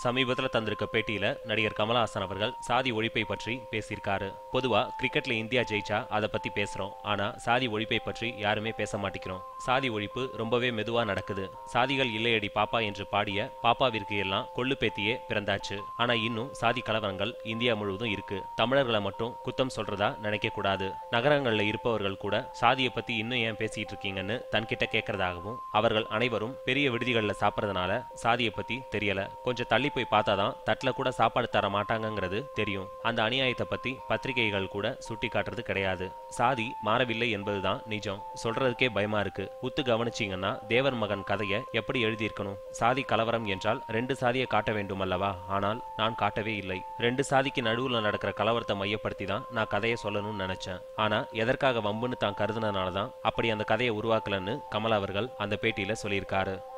சமீபத்துல தந்திருக்க பேட்டியில நடிகர் கமலஹாசன் அவர்கள் சாதி ஒழிப்பை பற்றி பேசியிருக்காரு பொதுவா கிரிக்கெட்ல இந்தியா ஜெயிச்சா அதை பத்தி பேசுறோம் ஆனா சாதி ஒழிப்பை பற்றி யாருமே பேச மாட்டேங்கிறோம் சாதி ஒழிப்பு ரொம்பவே மெதுவா நடக்குது சாதிகள் இல்லையடி பாப்பா என்று பாடிய பாப்பாவிற்கு எல்லாம் கொள்ளு பேத்தியே பிறந்தாச்சு ஆனா இன்னும் சாதி கலவரங்கள் இந்தியா முழுவதும் இருக்கு தமிழர்களை மட்டும் குத்தம் சொல்றதா நினைக்க கூடாது நகரங்கள்ல இருப்பவர்கள் கூட சாதியை பத்தி இன்னும் ஏன் பேசிட்டு இருக்கீங்கன்னு தன்கிட்ட கேட்கறதாகவும் அவர்கள் அனைவரும் பெரிய விடுதிகள்ல சாப்பிட்றதுனால சாதியை பத்தி தெரியல கொஞ்சம் தள்ளி போய் பார்த்தாதான் தட்டுல கூட சாப்பாடு தர மாட்டாங்கங்கிறது தெரியும் அந்த அநியாயத்தை பத்தி பத்திரிகைகள் கூட சுட்டி காட்டுறது கிடையாது சாதி மாறவில்லை என்பதுதான் நிஜம் சொல்றதுக்கே பயமா இருக்கு உத்து கவனிச்சீங்கன்னா தேவர் மகன் கதையை எப்படி எழுதியிருக்கணும் சாதி கலவரம் என்றால் ரெண்டு சாதியை காட்ட வேண்டும் அல்லவா ஆனால் நான் காட்டவே இல்லை ரெண்டு சாதிக்கு நடுவுல நடக்கிற கலவரத்தை மையப்படுத்தி தான் நான் கதையை சொல்லணும்னு நினைச்சேன் ஆனா எதற்காக வம்புன்னு தான் கருதுனதுனால தான் அப்படி அந்த கதையை உருவாக்கலன்னு கமல் அவர்கள் அந்த பேட்டியில சொல்லியிருக்காரு